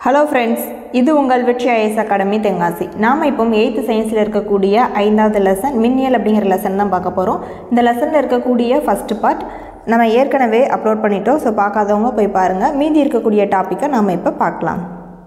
hello friends இது உங்கள் வெற்றி ஐஎஸ் அகாடமி தென்காசி நாம் இப்போ எயித்து சயின்ஸில் இருக்கக்கூடிய ஐந்தாவது லெசன் மின்னியல் அப்படிங்கிற லெசன் தான் பார்க்க போகிறோம் இந்த லெசனில் இருக்கக்கூடிய ஃபஸ்ட்டு பார்ட் நம்ம ஏற்கனவே அப்லோட் பண்ணிட்டோம் ஸோ பார்க்காதவங்க போய் பாருங்கள் மீதி இருக்கக்கூடிய டாப்பிக்கை நாம் இப்போ பார்க்கலாம்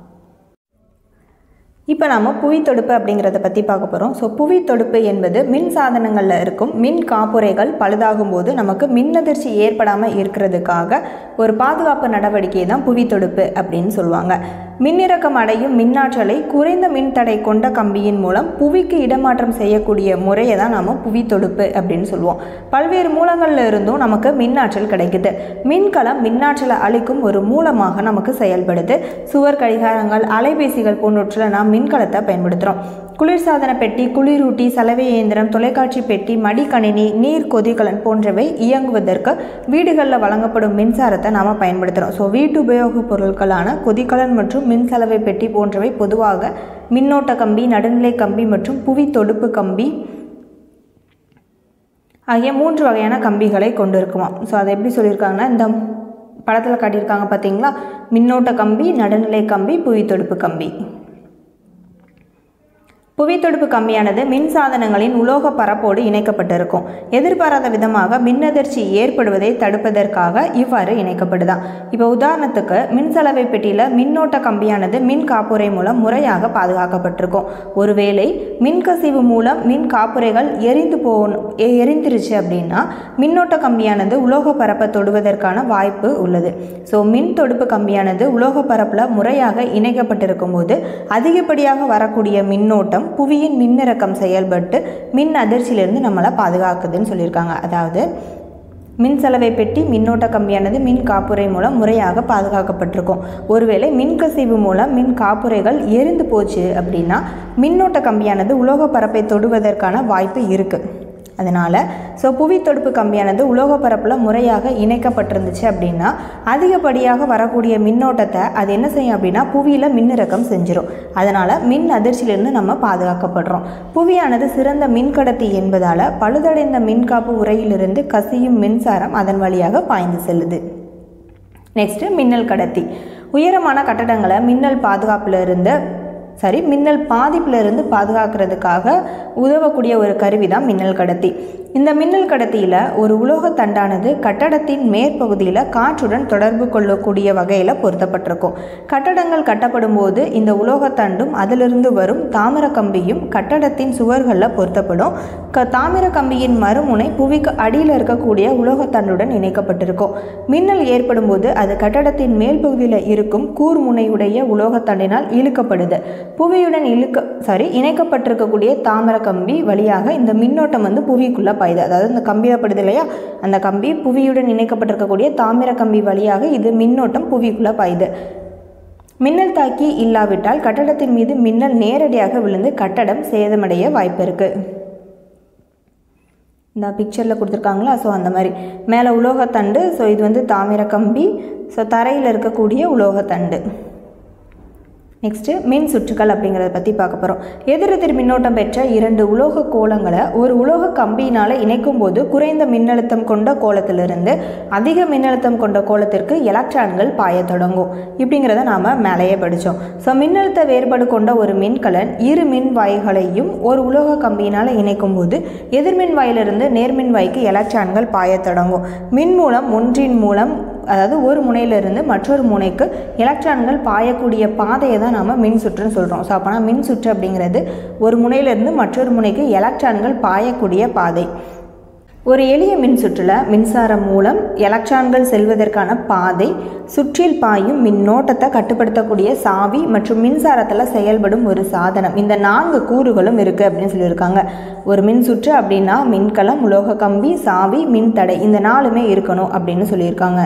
இப்போ நாம் புவி தொடுப்பு அப்படிங்கிறத பற்றி பார்க்க போகிறோம் ஸோ புவி தொடுப்பு என்பது மின் சாதனங்களில் இருக்கும் மின் காப்புரைகள் பழுதாகும் போது நமக்கு மின்னதிர்ச்சி ஏற்படாமல் இருக்கிறதுக்காக ஒரு பாதுகாப்பு நடவடிக்கை தான் புவி தொடுப்பு அப்படின்னு சொல்லுவாங்க மின்னிறக்கம் அடையும் மின்னாற்றலை குறைந்த மின்தடை கொண்ட கம்பியின் மூலம் புவிக்கு இடமாற்றம் செய்யக்கூடிய முறையை தான் நாம் புவி தொடுப்பு அப்படின்னு சொல்லுவோம் பல்வேறு மூலங்களில் இருந்தும் நமக்கு மின்னாற்றல் கிடைக்குது மின்கலம் மின்னாற்றலை அளிக்கும் ஒரு மூலமாக நமக்கு செயல்படுது சுவர் கடிகாரங்கள் அலைபேசிகள் போன்றவற்றில் நாம் மின்கலத்தை பயன்படுத்துகிறோம் குளிர்சாதன பெட்டி குளிரூட்டி சலவை இயந்திரம் தொலைக்காட்சி பெட்டி மடிக்கணினி நீர் கொதிகலன் போன்றவை இயங்குவதற்கு வீடுகளில் வழங்கப்படும் மின்சாரத்தை நாம் பயன்படுத்துகிறோம் ஸோ வீட்டு உபயோகப் பொருட்களான கொதிகலன் மற்றும் மின் சலவை பெட்டி போன்றவை பொதுவாக மின்னோட்ட கம்பி நடுநிலை கம்பி மற்றும் புவி தொடுப்பு கம்பி ஆகிய மூன்று வகையான கம்பிகளை கொண்டு இருக்குமாம் ஸோ அதை எப்படி சொல்லியிருக்காங்கன்னா இந்த படத்தில் காட்டியிருக்காங்க பார்த்தீங்களா மின்னோட்ட கம்பி நடுநிலை கம்பி புவி தொடுப்பு கம்பி புவித்தொடுப்பு கம்பியானது மின் சாதனங்களின் உலோக பரப்போடு இணைக்கப்பட்டிருக்கும் எதிர்பாராத விதமாக மின்னதிர்ச்சி ஏற்படுவதை தடுப்பதற்காக இவ்வாறு இணைக்கப்படுதான் இப்போ உதாரணத்துக்கு மின்சலவை பெட்டியில் மின்னோட்ட கம்பியானது மின் காப்புரை மூலம் முறையாக பாதுகாக்கப்பட்டிருக்கும் ஒருவேளை மின்கசிவு மூலம் மின் காப்புரைகள் எரிந்து போகணும் எரிந்துருச்சு அப்படின்னா மின்னோட்ட கம்பியானது உலோக பரப்பை தொடுவதற்கான வாய்ப்பு உள்ளது ஸோ மின் தொடுப்பு கம்பியானது உலோக பரப்பில் முறையாக இணைக்கப்பட்டிருக்கும் போது அதிகப்படியாக வரக்கூடிய மின்னோட்டம் புவியின் மின்னிறக்கம் செயல்பட்டு மின் அதிர்ச்சியிலிருந்து நம்மளை பாதுகாக்குதுன்னு சொல்லியிருக்காங்க அதாவது மின் சலவை பெட்டி மின்னோட்ட கம்பியானது மின் காப்புரை மூலம் முறையாக பாதுகாக்கப்பட்டிருக்கும் ஒருவேளை மின்கசிவு மூலம் மின் காப்புரைகள் எரிந்து போச்சு அப்படின்னா மின்னோட்ட கம்பியானது உலோக பரப்பை தொடுவதற்கான வாய்ப்பு இருக்குது அதனால் ஸோ புவி தொடுப்பு கம்பியானது உலோக பரப்பில் முறையாக இணைக்கப்பட்டிருந்துச்சு அப்படின்னா அதிகப்படியாக வரக்கூடிய மின்னோட்டத்தை அது என்ன செய்யும் அப்படின்னா புவியில் மின்னிறக்கம் செஞ்சிடும் அதனால் மின் அதிர்ச்சியிலிருந்து நம்ம பாதுகாக்கப்படுறோம் புவியானது சிறந்த மின்கடத்தி என்பதால் பழுதடைந்த மின்காப்பு உரையிலிருந்து கசியும் மின்சாரம் அதன் வழியாக பாய்ந்து செல்லுது நெக்ஸ்ட்டு மின்னல் கடத்தி உயரமான கட்டடங்களை மின்னல் பாதுகாப்பிலிருந்து சரி மின்னல் பாதிப்பிலிருந்து பாதுகாக்கிறதுக்காக உதவக்கூடிய ஒரு கருவி தான் மின்னல் கடத்தி இந்த மின்னல் கடத்தியில் ஒரு உலோகத் தண்டானது கட்டடத்தின் மேற்பகுதியில் காற்றுடன் தொடர்பு கொள்ளக்கூடிய வகையில் பொருத்தப்பட்டிருக்கும் கட்டடங்கள் கட்டப்படும் போது இந்த உலோகத்தண்டும் அதிலிருந்து வரும் தாமிர கம்பியும் கட்டடத்தின் சுவர்களில் பொருத்தப்படும் க தாமிர கம்பியின் மறுமுனை புவிக்கு அடியில் இருக்கக்கூடிய உலோகத்தண்டுடன் இணைக்கப்பட்டிருக்கும் மின்னல் ஏற்படும் போது அது கட்டடத்தின் மேல் பகுதியில் இருக்கும் கூர்முனையுடைய உலோகத்தண்டினால் இழுக்கப்படுது புவியுடன் இழுக்க சாரி இணைக்கப்பட்டிருக்கக்கூடிய தாமிர கம்பி வழியாக இந்த மின்னோட்டம் வந்து புவிக்குள்ளே பாயுது அதாவது இந்த கம்பியில் படுது இல்லையா அந்த கம்பி புவியுடன் இணைக்கப்பட்டிருக்கக்கூடிய தாமிர கம்பி வழியாக இது மின்னோட்டம் புவிக்குள்ளே பாயுது மின்னல் தாக்கி இல்லாவிட்டால் கட்டடத்தின் மீது மின்னல் நேரடியாக விழுந்து கட்டடம் சேதமடைய வாய்ப்பு இருக்குது இந்த பிக்சரில் கொடுத்துருக்காங்களா ஸோ அந்த மாதிரி மேலே உலோகத்தண்டு ஸோ இது வந்து தாமிர கம்பி ஸோ தரையில் இருக்கக்கூடிய உலோகத்தண்டு நெக்ஸ்ட்டு மின் சுற்றுகள் அப்படிங்கிறத பற்றி பார்க்க போகிறோம் எதிரெதிர் மின்னோட்டம் பெற்ற இரண்டு உலோக கோலங்களை ஒரு உலோக கம்பியினால் இணைக்கும் போது குறைந்த மின்னழுத்தம் கொண்ட கோலத்திலிருந்து அதிக மின்னழுத்தம் கொண்ட கோலத்திற்கு எலக்ட்ரான்கள் பாய தொடங்கும் இப்படிங்கிறத நாம் மேலேயே படித்தோம் ஸோ மின்னழுத்த வேறுபாடு கொண்ட ஒரு மின்கலன் இரு மின் வாய்களையும் ஒரு உலோக கம்பியினால் இணைக்கும் போது எதிர்மின் வாயிலிருந்து நேர்மின் வாய்க்கு எலக்ட்ரான்கள் பாய தொடங்கும் மின் மூலம் ஒன்றின் மூலம் அதாவது ஒரு முனையிலிருந்து மற்றொரு முனைக்கு எலக்ட்ரான்கள் பாயக்கூடிய பாதையை தான் நாம் மின் சுற்றுன்னு சொல்கிறோம் ஸோ அப்போனா மின் சுற்று அப்படிங்கிறது ஒரு முனையிலிருந்து மற்றொரு முனைக்கு எலக்ட்ரான்கள் பாயக்கூடிய பாதை ஒரு எளிய மின் சுற்றில் மின்சாரம் மூலம் எலக்ட்ரான்கள் செல்வதற்கான பாதை சுற்றில் பாயும் மின்னோட்டத்தை கட்டுப்படுத்தக்கூடிய சாவி மற்றும் மின்சாரத்தில் செயல்படும் ஒரு சாதனம் இந்த நான்கு கூறுகளும் இருக்குது அப்படின்னு சொல்லியிருக்காங்க ஒரு மின் சுற்று அப்படின்னா மின்கலம் உலோக கம்பி சாவி மின்தடை இந்த நாலுமே இருக்கணும் அப்படின்னு சொல்லியிருக்காங்க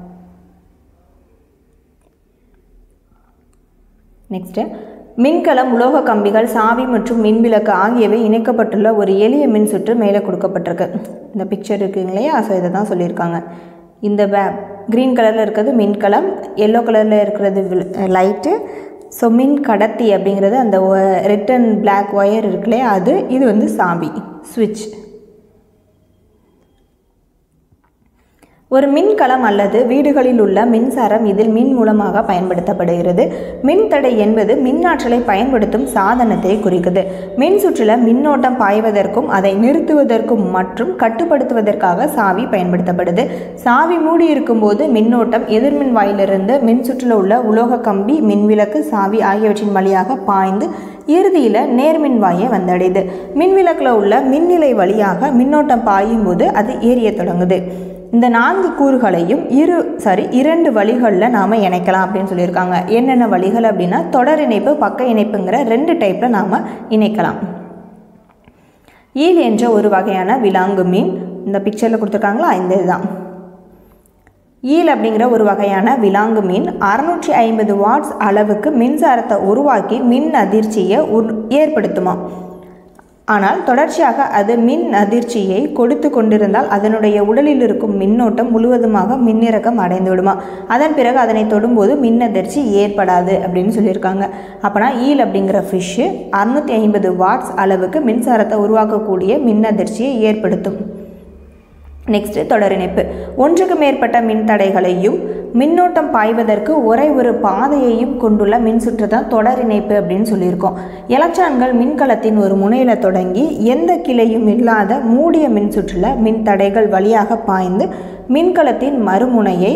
நெக்ஸ்ட்டு மின்கலம் உலோக கம்பிகள் சாவி மற்றும் மின்விளக்கு ஆகியவை இணைக்கப்பட்டுள்ள ஒரு எளிய மின் சுற்று மேலே கொடுக்கப்பட்டிருக்கு இந்த பிக்சர் இருக்குங்க இல்லையா ஸோ இதை தான் சொல்லியிருக்காங்க இந்த வே க்ரீன் கலரில் இருக்கிறது மின்கலம் எல்லோ கலரில் இருக்கிறது லைட்டு ஸோ மின் கடத்தி அப்படிங்கிறது அந்த ரெட் அண்ட் பிளாக் ஒயர் இருக்கு இல்லையா அது இது வந்து சாவி சுவிட்ச் ஒரு மின்கலம் அல்லது வீடுகளில் உள்ள மின்சாரம் இதில் மின் மூலமாக பயன்படுத்தப்படுகிறது மின்தடை என்பது மின்னாற்றலை பயன்படுத்தும் சாதனத்தை குறிக்குது மின் சுற்றில் மின்னோட்டம் பாய்வதற்கும் அதை நிறுத்துவதற்கும் மற்றும் கட்டுப்படுத்துவதற்காக சாவி பயன்படுத்தப்படுது சாவி மூடி இருக்கும்போது மின்னோட்டம் எதிர்மின் வாயிலிருந்து மின் சுற்றில் உள்ள உலோக கம்பி மின்விளக்கு சாவி ஆகியவற்றின் வழியாக பாய்ந்து இறுதியில் நேர்மின் வாயை வந்தடையுது மின்விளக்கில் உள்ள மின்னிலை வழியாக மின்னோட்டம் பாயும் போது அது எரிய தொடங்குது இந்த நான்கு கூறுகளையும் இரு சாரி இரண்டு வழிகளில் நாம் இணைக்கலாம் அப்படின்னு சொல்லியிருக்காங்க என்னென்ன வழிகள் அப்படின்னா தொடர் இணைப்பு பக்க இணைப்புங்கிற ரெண்டு டைப்பில் நாம் இணைக்கலாம் ஈல் என்ற ஒரு வகையான விலாங்கு மீன் இந்த பிக்சரில் கொடுத்துருக்காங்களா இந்த இதுதான் ஈல் அப்படிங்கிற ஒரு வகையான விலாங்கு மீன் அறுநூற்றி ஐம்பது வாட்ஸ் அளவுக்கு மின்சாரத்தை உருவாக்கி மின் அதிர்ச்சியை உர் ஏற்படுத்துமா ஆனால் தொடர்ச்சியாக அது மின் அதிர்ச்சியை கொடுத்து கொண்டிருந்தால் அதனுடைய உடலில் இருக்கும் மின்னோட்டம் முழுவதுமாக மின்னிறக்கம் அடைந்து விடுமா அதன் பிறகு அதனை தொடும்போது மின் அதிர்ச்சி ஏற்படாது அப்படின்னு சொல்லியிருக்காங்க அப்போனா ஈல் அப்படிங்கிற ஃபிஷ்ஷு அறுநூற்றி ஐம்பது வாட்ஸ் அளவுக்கு மின்சாரத்தை உருவாக்கக்கூடிய மின் அதிர்ச்சியை ஏற்படுத்தும் நெக்ஸ்ட் தொடர் இணைப்பு ஒன்றுக்கு மேற்பட்ட மின்தடைகளையும் மின்னோட்டம் பாய்வதற்கு ஒரே ஒரு பாதையையும் கொண்டுள்ள மின்சுற்று தான் தொடர் இணைப்பு அப்படின்னு சொல்லியிருக்கோம் எலக்ட்ரான்கள் மின்கலத்தின் ஒரு முனையில் தொடங்கி எந்த கிளையும் இல்லாத மூடிய மின்சுற்றில் மின்தடைகள் வழியாக பாய்ந்து மின்கலத்தின் மறுமுனையை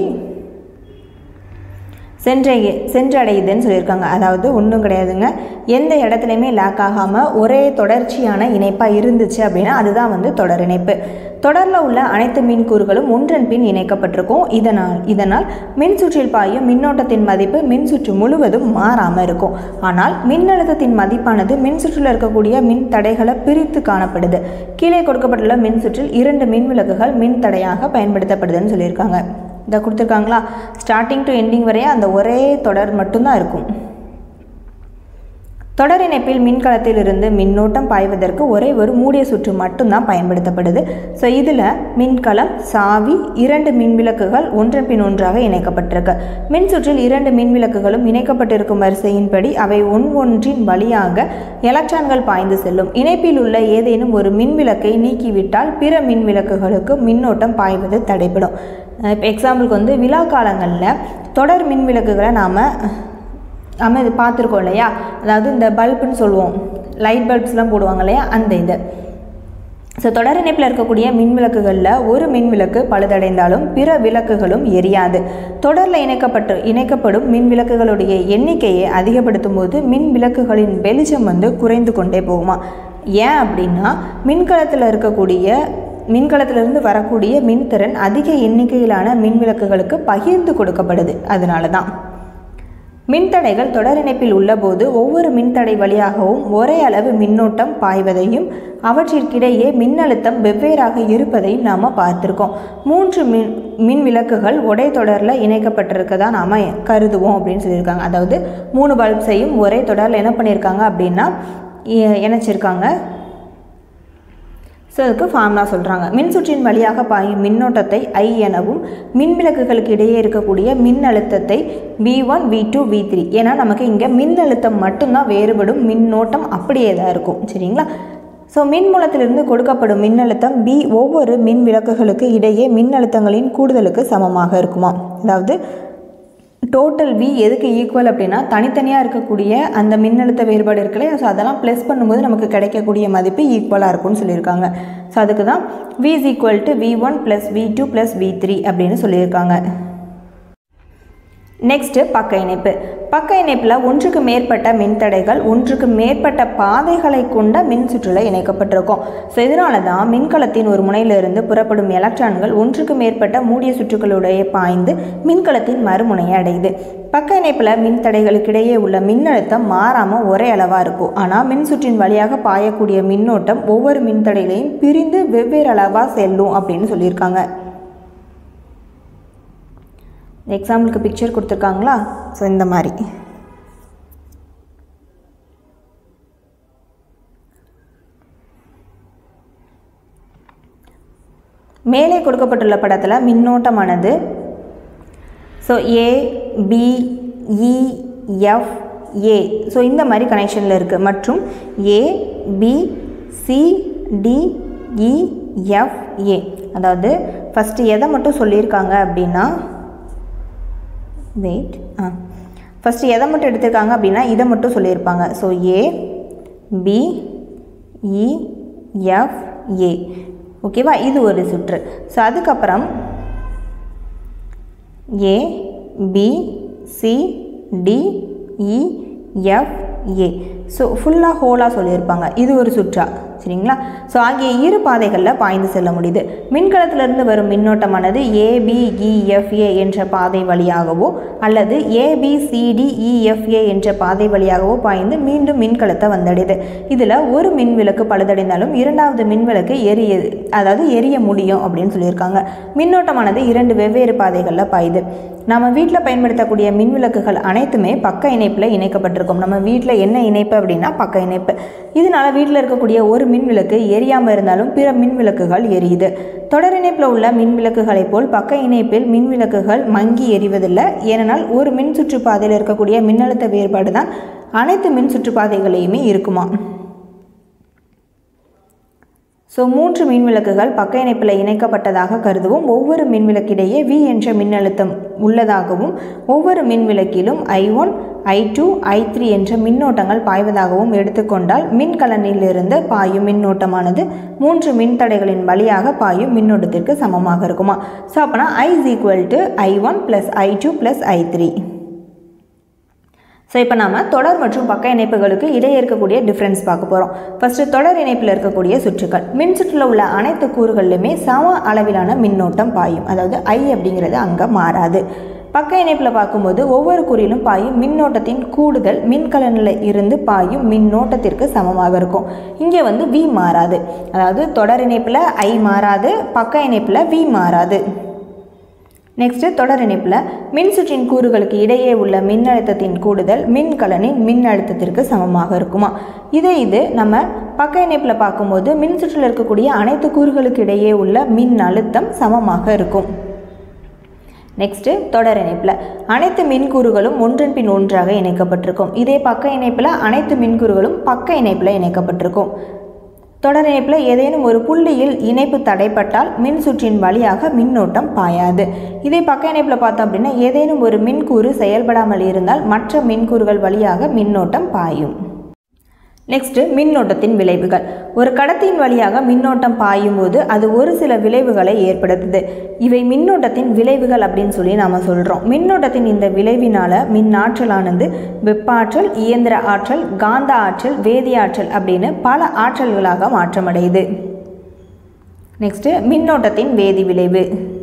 சென்றடைய சென்றடையுதுன்னு சொல்லியிருக்காங்க அதாவது ஒன்றும் கிடையாதுங்க எந்த இடத்துலையுமே லேக் ஆகாமல் ஒரே தொடர்ச்சியான இணைப்பாக இருந்துச்சு அப்படின்னா அதுதான் வந்து தொடர் இணைப்பு தொடரில் உள்ள அனைத்து மின்கூறுகளும் ஒன்றன் பின் இணைக்கப்பட்டிருக்கும் இதனால் இதனால் மின்சுற்றில் பாயும் மின்னோட்டத்தின் மதிப்பு மின்சுற்று முழுவதும் மாறாமல் இருக்கும் ஆனால் மின்னழுத்தத்தின் மதிப்பானது மின்சுற்றில் இருக்கக்கூடிய மின் தடைகளை பிரித்து காணப்படுது கீழே கொடுக்கப்பட்டுள்ள மின்சுற்றில் இரண்டு மின் விளக்குகள் மின் தடையாக பயன்படுத்தப்படுதுன்னு சொல்லியிருக்காங்க இதை கொடுத்துருக்காங்களா ஸ்டார்டிங் டு எண்டிங் வரைய அந்த ஒரே தொடர் மட்டும்தான் இருக்கும் தொடர் இணைப்பில் மின்கலத்தில் இருந்து மின்னோட்டம் பாய்வதற்கு ஒரே ஒரு மூடிய சுற்று மட்டும்தான் பயன்படுத்தப்படுது ஸோ இதில் மின்கலம் சாவி இரண்டு மின்விளக்குகள் ஒன்றன் பின் ஒன்றாக இணைக்கப்பட்டிருக்கு மின் சுற்றில் இரண்டு மின்விளக்குகளும் இணைக்கப்பட்டிருக்கும் வரிசையின்படி அவை ஒன் ஒன்றின் வழியாக எலக்ட்ரான்கள் பாய்ந்து செல்லும் இணைப்பில் உள்ள ஏதேனும் ஒரு மின்விளக்கை நீக்கிவிட்டால் பிற மின்விளக்குகளுக்கு மின்னோட்டம் பாய்வது தடைப்படும் இப்போ எக்ஸாம்பிளுக்கு வந்து விழா காலங்களில் தொடர் மின்விளக்குகளை நாம் நம்ம இது பார்த்துருக்கோம் இல்லையா அதாவது இந்த பல்புன்னு சொல்லுவோம் லைட் பல்ப்ஸ்லாம் போடுவாங்க இல்லையா அந்த இது ஸோ தொடர் இணைப்பில் இருக்கக்கூடிய மின் விளக்குகளில் ஒரு மின் விளக்கு பழுதடைந்தாலும் பிற விளக்குகளும் எரியாது தொடரில் இணைக்கப்பட்டு இணைக்கப்படும் மின் விளக்குகளுடைய எண்ணிக்கையை அதிகப்படுத்தும் போது மின் விளக்குகளின் வெளிச்சம் வந்து குறைந்து கொண்டே போகுமா ஏன் அப்படின்னா மின்கலத்தில் இருக்கக்கூடிய மின்கலத்திலிருந்து வரக்கூடிய மின்திறன் அதிக எண்ணிக்கையிலான மின் விளக்குகளுக்கு பகிர்ந்து கொடுக்கப்படுது அதனால தான் மின்தடைகள் தொடர் இணைப்பில் உள்ளபோது ஒவ்வொரு மின்தடை வழியாகவும் ஒரே அளவு மின்னோட்டம் பாய்வதையும் அவற்றிற்கிடையே மின்னழுத்தம் வெவ்வேறாக இருப்பதையும் நாம் பார்த்துருக்கோம் மூன்று மின் மின் விளக்குகள் ஒரே தொடரில் இணைக்கப்பட்டிருக்கதா நாம் கருதுவோம் அப்படின்னு சொல்லியிருக்காங்க அதாவது மூணு பல்ப்ஸையும் ஒரே தொடரில் என்ன பண்ணியிருக்காங்க அப்படின்னா இ- இணைச்சிருக்காங்க ஸோ அதுக்கு ஃபார்முலா சொல்கிறாங்க மின்சுற்றின் வழியாக பாயும் மின்னோட்டத்தை ஐ எனவும் மின்விளக்குகளுக்கு இடையே இருக்கக்கூடிய மின்னழுத்தத்தை V one V two V three ஏன்னா நமக்கு இங்கே மின்னழுத்தம் மட்டும்தான் வேறுபடும் மின்னோட்டம் அப்படியே தான் இருக்கும் சரிங்களா ஸோ மின் மூலத்திலிருந்து கொடுக்கப்படும் மின்னழுத்தம் பி ஒவ்வொரு மின் விளக்குகளுக்கு இடையே மின்னழுத்தங்களின் கூடுதலுக்கு சமமாக இருக்குமா அதாவது டோட்டல் வி எதுக்கு ஈக்குவல் அப்படின்னா தனித்தனியாக இருக்கக்கூடிய அந்த மின்னழுத்த வேறுபாடு இருக்குல்ல ஸோ அதெல்லாம் ப்ளஸ் பண்ணும்போது நமக்கு கிடைக்கக்கூடிய மதிப்பு ஈக்குவலாக இருக்கும்னு சொல்லியிருக்காங்க ஸோ அதுக்கு தான் V is equal to V one plus V two plus V three அப்படின்னு சொல்லியிருக்காங்க நெக்ஸ்ட்டு பக்க இணைப்பு பக்க இணைப்பில் ஒன்றுக்கு மேற்பட்ட மின்தடைகள் ஒன்றுக்கு மேற்பட்ட பாதைகளை கொண்ட மின் சுற்றுல இணைக்கப்பட்டிருக்கும் ஸோ இதனால தான் மின்கலத்தின் ஒரு முனையிலிருந்து புறப்படும் எலக்ட்ரான்கள் ஒன்றுக்கு மேற்பட்ட மூடிய சுற்றுகளுடைய பாய்ந்து மின்கலத்தின் மறுமுனையை அடையுது பக்க இணைப்பில் மின்தடைகளுக்கிடையே உள்ள மின்னழுத்தம் மாறாமல் ஒரே அளவாக இருக்கும் ஆனால் மின் சுற்றின் வழியாக பாயக்கூடிய மின்னோட்டம் ஒவ்வொரு மின்தடையிலையும் பிரிந்து வெவ்வேறு அளவாக செல்லும் அப்படின்னு சொல்லியிருக்காங்க எக்ஸாம்பிளுக்கு பிக்சர் கொடுத்துருக்காங்களா ஸோ இந்த மாதிரி மேலே கொடுக்கப்பட்டுள்ள படத்தில் மின்னோட்டமானது so A B E F A so இந்த மாதிரி கனெக்ஷனில் இருக்குது மற்றும் A B C D E F A அதாவது ஃபஸ்ட்டு எதை மட்டும் சொல்லியிருக்காங்க அப்படின்னா வெயிட் ஆ ஃபஸ்ட்டு எதை மட்டும் எடுத்திருக்காங்க அப்படின்னா இதை மட்டும் சொல்லியிருப்பாங்க so A B E F A ஓகேவா இது ஒரு சுற்று ஸோ அதுக்கப்புறம் A B C D E F A so ஃபுல்லாக ஹோலாக சொல்லியிருப்பாங்க இது ஒரு சுற்றா சரிங்களா ஸோ ஆகிய இரு பாதைகளில் பாய்ந்து செல்ல முடியுது மின்கலத்திலிருந்து வரும் மின்னோட்டமானது ஏபிஇஎஃப்ஏ என்ற பாதை வழியாகவோ அல்லது ஏபிசிடிஇஎஃப்ஏ என்ற பாதை வழியாகவோ பாய்ந்து மீண்டும் மின்கலத்தை வந்தடையுது இதில் ஒரு மின் விளக்கு பழுதடைந்தாலும் இரண்டாவது மின் விளக்கு எரிய அதாவது எரிய முடியும் அப்படின்னு சொல்லியிருக்காங்க மின்னோட்டமானது இரண்டு வெவ்வேறு பாதைகளில் பாயுது நம்ம வீட்டில் பயன்படுத்தக்கூடிய மின் விளக்குகள் அனைத்துமே பக்க இணைப்பில் இணைக்கப்பட்டிருக்கும் நம்ம வீட்டில் என்ன இணைப்பு அப்படின்னா பக்க இணைப்பு இதனால் வீட்டில் இருக்கக்கூடிய ஒரு மின் விளக்கு எரியாமல் இருந்தாலும் பிற மின் விளக்குகள் எரியுது தொடர் இணைப்பில் உள்ள மின் விளக்குகளைப் போல் பக்க இணைப்பில் மின் விளக்குகள் மங்கி எரிவதில்லை ஏனென்றால் ஒரு மின் சுற்றுப்பாதையில் இருக்கக்கூடிய மின்னழுத்த வேறுபாடு தான் அனைத்து மின் சுற்றுப்பாதைகளையுமே இருக்குமா ஸோ மூன்று மின் விளக்குகள் பக்க இணைப்பில் இணைக்கப்பட்டதாக கருதுவோம் ஒவ்வொரு மின் விளக்கிடையே வி என்ற மின்னழுத்தம் உள்ளதாகவும் ஒவ்வொரு மின் விளக்கிலும் I one I two I three என்ற மின்னோட்டங்கள் பாய்வதாகவும் எடுத்துக்கொண்டால் மின்கலனிலிருந்து பாயும் மின்னோட்டமானது மூன்று மின்தடைகளின் வழியாக பாயும் மின்னோட்டத்திற்கு சமமாக இருக்குமா ஸோ அப்போனா I is equal to I one plus I two plus I three so இப்போ நம்ம தொடர் மற்றும் பக்க இணைப்புகளுக்கு இடையே இருக்கக்கூடிய டிஃப்ரென்ஸ் பார்க்க போகிறோம் ஃபஸ்ட்டு தொடர் இணைப்பில் இருக்கக்கூடிய சுற்றுகள் மின் சுற்றில் உள்ள அனைத்து கூறுகளிலுமே சம அளவிலான மின்னோட்டம் பாயும் அதாவது ஐ அப்படிங்கிறது அங்கே மாறாது பக்க இணைப்பில் பார்க்கும்போது ஒவ்வொரு குறியிலும் பாயும் மின்னோட்டத்தின் கூடுதல் மின்கலனில் இருந்து பாயும் மின்னோட்டத்திற்கு சமமாக இருக்கும் இங்கே வந்து வி மாறாது அதாவது தொடர் இணைப்பில் ஐ மாறாது பக்க இணைப்பில் வி மாறாது நெக்ஸ்ட்டு தொடர் இணைப்பில் மின்சுற்றின் கூறுகளுக்கு இடையே உள்ள மின்னழுத்தத்தின் கூடுதல் மின்கலனின் மின்னழுத்தத்திற்கு சமமாக இருக்குமா இதே இது நம்ம பக்க இணைப்பில் பார்க்கும்போது மின்சுற்றில் இருக்கக்கூடிய அனைத்து கூறுகளுக்கு இடையே உள்ள மின் அழுத்தம் சமமாக இருக்கும் நெக்ஸ்ட்டு தொடர் இணைப்பில் அனைத்து மின்கூறுகளும் ஒன்றன் பின் ஒன்றாக இணைக்கப்பட்டிருக்கும் இதே பக்க இணைப்பில் அனைத்து மின்கூறுகளும் பக்க இணைப்பில் இணைக்கப்பட்டிருக்கும் தொடர் இணைப்பில் ஏதேனும் ஒரு புள்ளியில் இணைப்பு தடைப்பட்டால் மின் சுற்றின் வழியாக மின்னோட்டம் பாயாது இதே பக்க இணைப்பில் பார்த்தோம் அப்படின்னா ஏதேனும் ஒரு மின்கூறு செயல்படாமல் இருந்தால் மற்ற மின்கூறுகள் வழியாக மின்னோட்டம் பாயும் நெக்ஸ்ட்டு மின்னோட்டத்தின் விளைவுகள் ஒரு கடத்தியின் வழியாக மின்னோட்டம் பாயும் போது அது ஒரு சில விளைவுகளை ஏற்படுத்துது இவை மின்னோட்டத்தின் விளைவுகள் அப்படின்னு சொல்லி நாம் சொல்கிறோம் மின்னோட்டத்தின் இந்த விளைவினால் மின் ஆற்றலானது வெப்ப ஆற்றல் இயந்திர ஆற்றல் காந்த ஆற்றல் வேதி ஆற்றல் அப்படின்னு பல ஆற்றல்களாக மாற்றமடையுது நெக்ஸ்ட்டு மின்னோட்டத்தின் வேதி விளைவு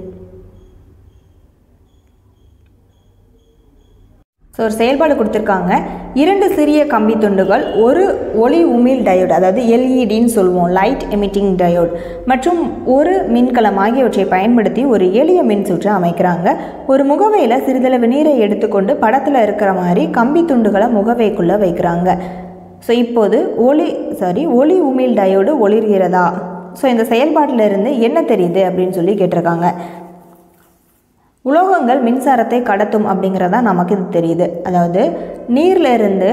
ஸோ ஒரு செயல்பாடு கொடுத்துருக்காங்க இரண்டு சிறிய கம்பி துண்டுகள் ஒரு ஒளி உமிழ் டயோடு அதாவது எல்இடின்னு சொல்லுவோம் லைட் எமிட்டிங் டயோட் மற்றும் ஒரு மின்கலம் ஆகியவற்றை பயன்படுத்தி ஒரு எளிய மின் சுற்று அமைக்கிறாங்க ஒரு முகவையில் சிறிதளவு நீரை எடுத்துக்கொண்டு படத்தில் இருக்கிற மாதிரி கம்பி துண்டுகளை முகவைக்குள்ளே வைக்கிறாங்க ஸோ இப்போது ஒளி சாரி ஒளி உமிழ் டயோடு ஒளிர்கிறதா ஸோ இந்த செயல்பாட்டில் இருந்து என்ன தெரியுது அப்படின்னு சொல்லி கேட்டிருக்காங்க உலோகங்கள் மின்சாரத்தை கடத்தும் அப்படிங்கிறதா நமக்கு இது தெரியுது அதாவது நீரில் இருந்து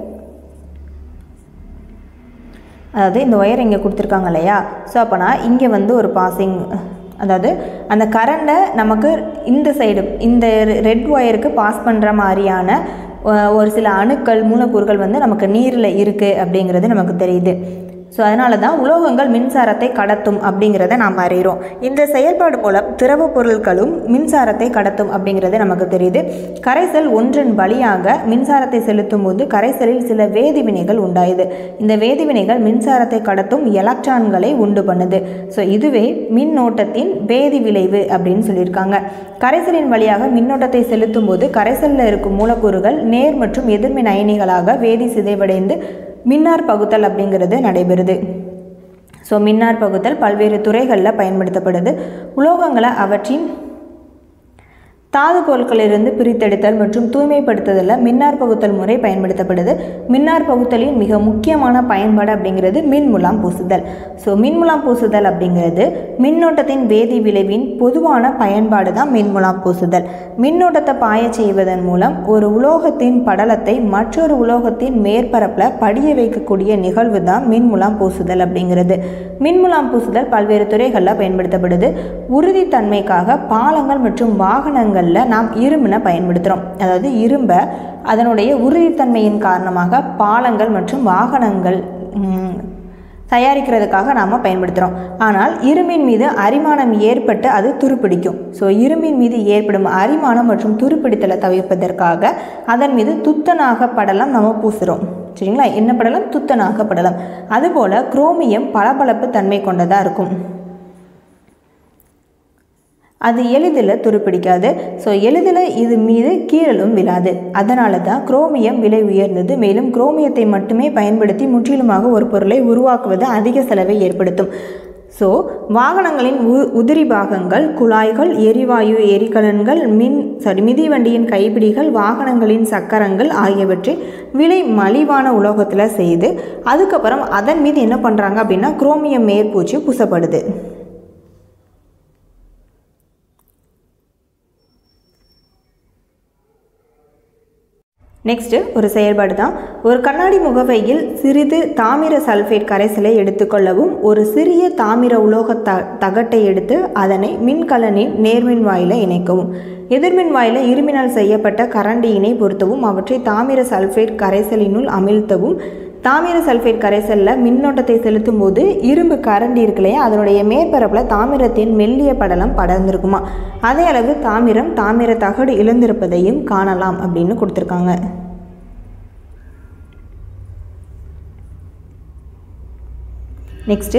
அதாவது இந்த ஒயர் இங்கே கொடுத்துருக்காங்க இல்லையா ஸோ அப்போனா இங்கே வந்து ஒரு பாசிங் அதாவது அந்த கரண்டை நமக்கு இந்த சைடு இந்த ரெட் ஒயருக்கு பாஸ் பண்ணுற மாதிரியான ஒரு சில அணுக்கள் மூலக்கூறுகள் வந்து நமக்கு நீரில் இருக்குது அப்படிங்கிறது நமக்கு தெரியுது ஸோ அதனால தான் உலோகங்கள் மின்சாரத்தை கடத்தும் அப்படிங்கிறத நாம் அறிகிறோம் இந்த செயல்பாடு மூலம் திரவ பொருட்களும் மின்சாரத்தை கடத்தும் அப்படிங்கிறது நமக்கு தெரியுது கரைசல் ஒன்றின் வழியாக மின்சாரத்தை செலுத்தும் போது கரைசலில் சில வேதிவினைகள் உண்டாயுது இந்த வேதிவினைகள் மின்சாரத்தை கடத்தும் எலக்ட்ரான்களை உண்டு பண்ணுது ஸோ இதுவே மின்னோட்டத்தின் வேதி விளைவு அப்படின்னு சொல்லியிருக்காங்க கரைசலின் வழியாக மின்னோட்டத்தை செலுத்தும் போது கரைசலில் இருக்கும் மூலக்கூறுகள் நேர் மற்றும் எதிர்மின் அயனிகளாக வேதி சிதைவடைந்து மின்னார் பகுத்தல் அப்படிங்கிறது நடைபெறுது ஸோ மின்னார் பகுத்தல் பல்வேறு துறைகளில் பயன்படுத்தப்படுது உலோகங்களை அவற்றின் தாது பொருட்களிலிருந்து பிரித்தெடுத்தல் மற்றும் தூய்மைப்படுத்துதலில் மின்னார் பகுத்தல் முறை பயன்படுத்தப்படுது மின்னார் பகுத்தலின் மிக முக்கியமான பயன்பாடு அப்படிங்கிறது மின்முலாம் பூசுதல் ஸோ மின்முலாம் பூசுதல் அப்படிங்கிறது மின்னோட்டத்தின் வேதி விளைவின் பொதுவான பயன்பாடு தான் மின்முலாம் பூசுதல் மின்னோட்டத்தை பாய செய்வதன் மூலம் ஒரு உலோகத்தின் படலத்தை மற்றொரு உலோகத்தின் மேற்பரப்பில் படிய வைக்கக்கூடிய நிகழ்வு தான் மின்முலாம் பூசுதல் அப்படிங்கிறது மின்முலாம் பூசுதல் பல்வேறு துறைகளில் பயன்படுத்தப்படுது உறுதித்தன்மைக்காக பாலங்கள் மற்றும் வாகனங்களில் நாம் இரும்பினை பயன்படுத்துகிறோம் அதாவது இரும்பை அதனுடைய உறுதித்தன்மையின் காரணமாக பாலங்கள் மற்றும் வாகனங்கள் ம், தயாரிக்கிறதுக்காக நாம் பயன்படுத்துகிறோம் ஆனால் இரும்பின் மீது அரிமானம் ஏற்பட்டு அது துருப்பிடிக்கும் ஸோ இரும்பின் மீது ஏற்படும் அரிமானம் மற்றும் துருப்பிடித்தலை தவிர்ப்பதற்காக அதன் மீது துத்தநாக படலம் நம்ம பூசுகிறோம் சரிங்களா என்ன படலம் துத்தநாக படலம் அதுபோல் குரோமியம் பளபளப்பு தன்மை கொண்டதாக இருக்கும் அது எளிதில் துருப்பிடிக்காது ஸோ எளிதில் இது மீது கீழலும் விழாது அதனால தான் குரோமியம் விலை உயர்ந்தது மேலும் குரோமியத்தை மட்டுமே பயன்படுத்தி முற்றிலுமாக ஒரு பொருளை உருவாக்குவது அதிக செலவை ஏற்படுத்தும் ஸோ வாகனங்களின் உ உதிரி பாகங்கள் குழாய்கள் எரிவாயு எரிகலன்கள் மின் சாரி மிதிவண்டியின் கைப்பிடிகள் வாகனங்களின் சக்கரங்கள் ஆகியவற்றை விலை மலிவான உலோகத்தில் செய்து அதுக்கப்புறம் அதன் மீது என்ன பண்ணுறாங்க அப்படின்னா குரோமியம் மேற்பூச்சு பூசப்படுது நெக்ஸ்ட்டு ஒரு செயல்பாடு தான் ஒரு கண்ணாடி முகவையில் சிறிது தாமிர சல்ஃபேட் கரைசலை எடுத்துக்கொள்ளவும் ஒரு சிறிய தாமிர உலோக த தகட்டை எடுத்து அதனை மின்கலனின் நேர்மின் வாயில இணைக்கவும் எதிர்மின் வாயில இரும்பினால் செய்யப்பட்ட கரண்டியினை பொருத்தவும் அவற்றை தாமிர சல்ஃபேட் கரைசலினுள் அமிழ்த்தவும் தாமிர சல்ஃபேட் கரைசலில் மின்னோட்டத்தை செலுத்தும் போது இரும்பு கரண்டி இருக்கு இல்லையா அதனுடைய மேற்பரப்பில் தாமிரத்தின் மெல்லிய படலம் படர்ந்திருக்குமா அதே அளவு தாமிரம் தாமிர தகடு இழந்திருப்பதையும் காணலாம் அப்படின்னு கொடுத்துருக்காங்க நெக்ஸ்ட்டு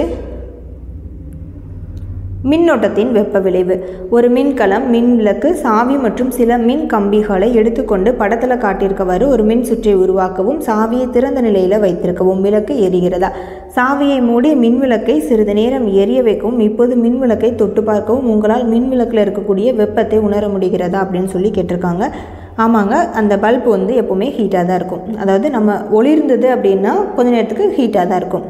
மின்னோட்டத்தின் வெப்ப விளைவு ஒரு மின்கலம் மின் விளக்கு சாவி மற்றும் சில மின் கம்பிகளை எடுத்துக்கொண்டு படத்தில் காட்டியிருக்கவாறு ஒரு மின் சுற்றை உருவாக்கவும் சாவியை திறந்த நிலையில் வைத்திருக்கவும் விளக்கு எரிகிறதா சாவியை மூடி மின் விளக்கை சிறிது நேரம் எரிய வைக்கவும் இப்போது மின் விளக்கை தொட்டு பார்க்கவும் உங்களால் மின் விளக்கில் இருக்கக்கூடிய வெப்பத்தை உணர முடிகிறதா அப்படின்னு சொல்லி கேட்டிருக்காங்க ஆமாங்க அந்த பல்ப் வந்து எப்போவுமே ஹீட்டாக தான் இருக்கும் அதாவது நம்ம ஒளிர்ந்தது அப்படின்னா கொஞ்ச நேரத்துக்கு ஹீட்டாக தான் இருக்கும்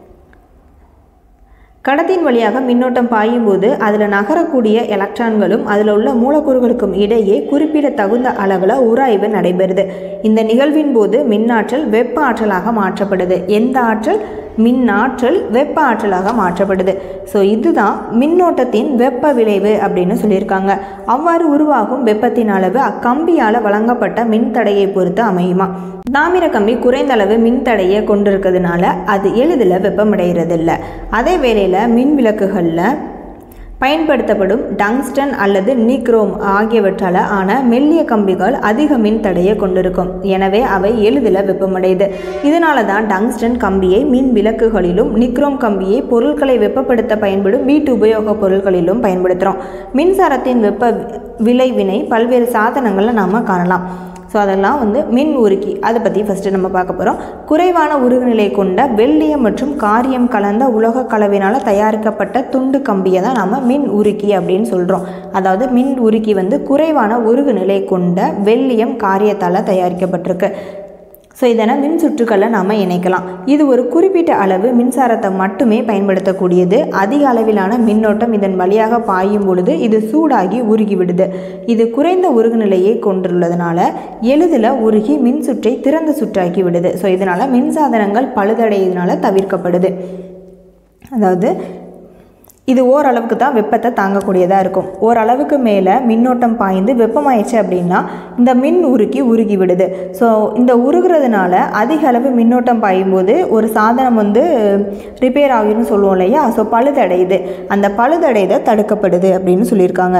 கடத்தின் வழியாக மின்னோட்டம் பாயும்போது அதில் நகரக்கூடிய எலக்ட்ரான்களும் அதில் உள்ள மூலக்கூறுகளுக்கும் இடையே குறிப்பிடத்தகுந்த அளவில் உராய்வு நடைபெறுது இந்த நிகழ்வின் போது மின்னாற்றல் வெப்ப ஆற்றலாக மாற்றப்படுது எந்த ஆற்றல் மின்னாற்றல் வெப்ப ஆற்றலாக மாற்றப்படுது ஸோ இதுதான் மின்னோட்டத்தின் வெப்ப விளைவு அப்படின்னு சொல்லியிருக்காங்க அவ்வாறு உருவாகும் வெப்பத்தின் அளவு அக்கம்பியால் வழங்கப்பட்ட மின்தடையை பொறுத்து அமையுமா தாமிர கம்பி குறைந்த அளவு மின்தடையை கொண்டிருக்கிறதுனால அது எளிதில் வெப்பமடைகிறதில்ல அதே வேளையில் மின் விளக்குகளில் பயன்படுத்தப்படும் டங்ஸ்டன் அல்லது நிக்ரோம் ஆகியவற்றால் ஆன மெல்லிய கம்பிகள் அதிக மின் தடையை கொண்டிருக்கும் எனவே அவை எளிதில் வெப்பமடையுது இதனால தான் டங்ஸ்டன் கம்பியை மின் விளக்குகளிலும் நிக்ரோம் கம்பியை பொருட்களை வெப்பப்படுத்த பயன்படும் வீட்டு உபயோகப் பொருட்களிலும் பயன்படுத்துகிறோம் மின்சாரத்தின் வெப்ப விளைவினை பல்வேறு சாதனங்களில் நாம் காணலாம் ஸோ அதெல்லாம் வந்து மின் உருக்கி அதை பற்றி ஃபஸ்ட்டு நம்ம பார்க்க போகிறோம் குறைவான உருகுநிலை கொண்ட வெள்ளியம் மற்றும் காரியம் கலந்த உலோக கலவையினால் தயாரிக்கப்பட்ட துண்டு கம்பியை தான் நம்ம மின் உருக்கி அப்படின்னு சொல்கிறோம் அதாவது மின் உருக்கி வந்து குறைவான உருகுநிலை கொண்ட வெள்ளியம் காரியத்தால் தயாரிக்கப்பட்டிருக்கு ஸோ இதனை மின் சுற்றுக்களை நாம் இணைக்கலாம் இது ஒரு குறிப்பிட்ட அளவு மின்சாரத்தை மட்டுமே பயன்படுத்தக்கூடியது அதிக அளவிலான மின்னோட்டம் இதன் வழியாக பாயும் பொழுது இது சூடாகி உருகி விடுது இது குறைந்த உருகு நிலையை கொண்டுள்ளதுனால எளிதில் உருகி மின் சுற்றை திறந்த சுற்றாக்கி விடுது ஸோ இதனால் மின்சாதனங்கள் பழுதடையதுனால தவிர்க்கப்படுது அதாவது இது ஓரளவுக்கு தான் வெப்பத்தை தாங்கக்கூடியதாக இருக்கும் ஓரளவுக்கு மேலே மின்னோட்டம் பாய்ந்து வெப்பமாயிடுச்சு அப்படின்னா இந்த மின் உருக்கி உருகி விடுது ஸோ இந்த உருகிறதுனால அதிக அளவு மின்னோட்டம் பாயும்போது ஒரு சாதனம் வந்து ரிப்பேர் ஆகும்னு சொல்லுவோம் இல்லையா ஸோ பழுதடையுது அந்த பழுதடைதை தடுக்கப்படுது அப்படின்னு சொல்லியிருக்காங்க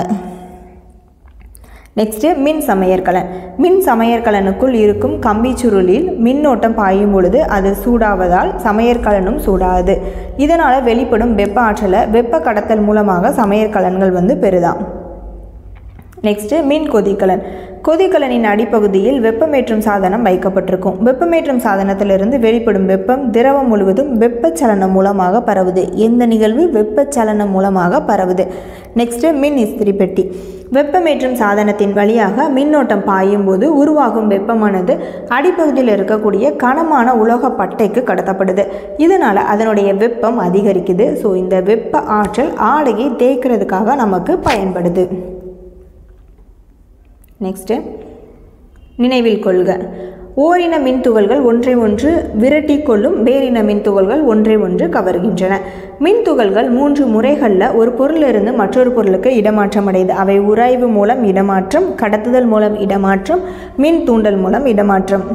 நெக்ஸ்ட்டு மின் சமையற்கலன் மின் சமையற்கலனுக்குள் இருக்கும் கம்பி சுருளில் மின்னோட்டம் பாயும் பொழுது அது சூடாவதால் சமையற்கலனும் சூடாது இதனால் வெளிப்படும் வெப்ப ஆற்றலை வெப்ப கடத்தல் மூலமாக சமையற்கலன்கள் வந்து பெறுதாம் நெக்ஸ்ட்டு மின் கொதிக்கலன் கொதிக்கலனின் அடிப்பகுதியில் வெப்பமேற்றும் சாதனம் வைக்கப்பட்டிருக்கும் வெப்பமேற்றும் சாதனத்திலிருந்து வெளிப்படும் வெப்பம் திரவம் முழுவதும் வெப்பச்சலனம் மூலமாக பரவுது எந்த நிகழ்வு வெப்பச்சலனம் மூலமாக பரவுது நெக்ஸ்ட்டு மின் இஸ்திரி பெட்டி வெப்பமேற்றும் சாதனத்தின் வழியாக மின்னோட்டம் பாயும் போது உருவாகும் வெப்பமானது அடிப்பகுதியில் இருக்கக்கூடிய கனமான உலோக பட்டைக்கு கடத்தப்படுது இதனால் அதனுடைய வெப்பம் அதிகரிக்குது ஸோ இந்த வெப்ப ஆற்றல் ஆடையை தேய்க்கிறதுக்காக நமக்கு பயன்படுது நெக்ஸ்ட்டு நினைவில் கொள்க ஓரின மின்துகள்கள் ஒன்றை ஒன்று விரட்டி கொள்ளும் வேறின மின்துகள்கள் ஒன்றை ஒன்று கவர்கின்றன மின்துகள்கள் மூன்று முறைகளில் ஒரு பொருளிலிருந்து மற்றொரு பொருளுக்கு இடமாற்றம் அடையுது அவை உராய்வு மூலம் இடமாற்றம் கடத்துதல் மூலம் இடமாற்றம் மின் தூண்டல் மூலம் இடமாற்றம்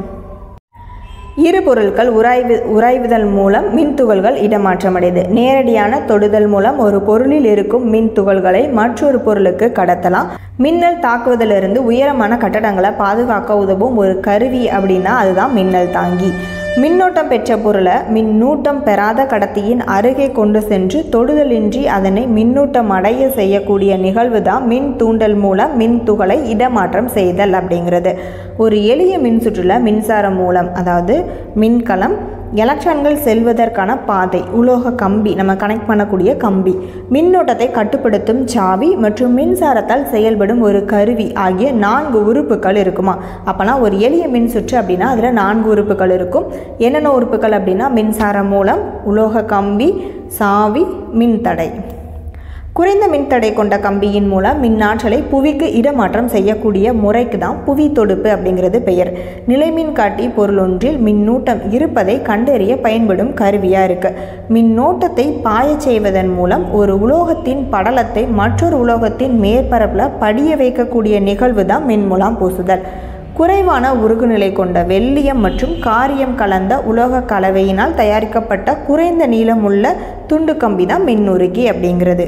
இரு பொருட்கள் உராய்வு உராய்வுதல் மூலம் மின் துகள்கள் இடமாற்றமடையுது நேரடியான தொடுதல் மூலம் ஒரு பொருளில் இருக்கும் மின் துகள்களை மற்றொரு பொருளுக்கு கடத்தலாம் மின்னல் தாக்குவதிலிருந்து உயரமான கட்டடங்களை பாதுகாக்க உதவும் ஒரு கருவி அப்படின்னா அதுதான் மின்னல் தாங்கி மின்னோட்டம் பெற்ற பொருளை மின்னூட்டம் பெறாத கடத்தியின் அருகே கொண்டு சென்று தொடுதலின்றி அதனை மின்னூட்டம் அடைய செய்யக்கூடிய நிகழ்வு தான் மின் தூண்டல் மூலம் மின் துகளை இடமாற்றம் செய்தல் அப்படிங்கிறது ஒரு எளிய மின்சுற்றுல மின்சாரம் மூலம் அதாவது மின்கலம் எலக்ட்ரான்கள் செல்வதற்கான பாதை உலோக கம்பி நம்ம கனெக்ட் பண்ணக்கூடிய கம்பி மின்னோட்டத்தை கட்டுப்படுத்தும் சாவி மற்றும் மின்சாரத்தால் செயல்படும் ஒரு கருவி ஆகிய நான்கு உறுப்புகள் இருக்குமா அப்போனா ஒரு எளிய மின் சுற்று அப்படின்னா அதில் நான்கு உறுப்புகள் இருக்கும் என்னென்ன உறுப்புகள் அப்படின்னா மின்சாரம் மூலம் உலோக கம்பி சாவி மின்தடை குறைந்த மின்தடை கொண்ட கம்பியின் மூலம் மின்னாற்றலை புவிக்கு இடமாற்றம் செய்யக்கூடிய முறைக்கு தான் புவி தொடுப்பு அப்படிங்கிறது பெயர் நிலைமின் காட்டி பொருளொன்றில் மின்னூட்டம் இருப்பதை கண்டறிய பயன்படும் கருவியாக இருக்கு மின்னோட்டத்தை பாயச் செய்வதன் மூலம் ஒரு உலோகத்தின் படலத்தை மற்றொரு உலோகத்தின் மேற்பரப்பில் படிய வைக்கக்கூடிய நிகழ்வு தான் மின்முலாம் பூசுதல் குறைவான உருகுநிலை கொண்ட வெள்ளியம் மற்றும் காரியம் கலந்த உலோக கலவையினால் தயாரிக்கப்பட்ட குறைந்த நீளமுள்ள துண்டு கம்பி தான் மின் உருகி அப்படிங்கிறது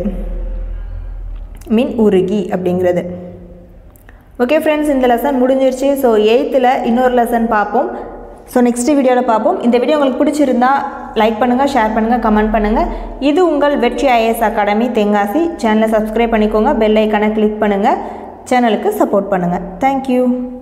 மின் உருகி அப்படிங்கிறது ஓகே ஃப்ரெண்ட்ஸ் இந்த லெசன் முடிஞ்சிருச்சு ஸோ எயித்தில் இன்னொரு லெசன் பார்ப்போம் ஸோ நெக்ஸ்ட் வீடியோவில் பார்ப்போம் இந்த வீடியோ உங்களுக்கு பிடிச்சிருந்தா லைக் பண்ணுங்கள் ஷேர் பண்ணுங்கள் கமெண்ட் பண்ணுங்கள் இது உங்கள் வெற்றி ஐஏஎஸ் அகாடமி தென்காசி சேனலை சப்ஸ்கிரைப் பண்ணிக்கோங்க பெல் ஐக்கானை கிளிக் பண்ணுங்கள் சேனலுக்கு சப்போர்ட் பண்ணுங்கள் தேங்க்யூ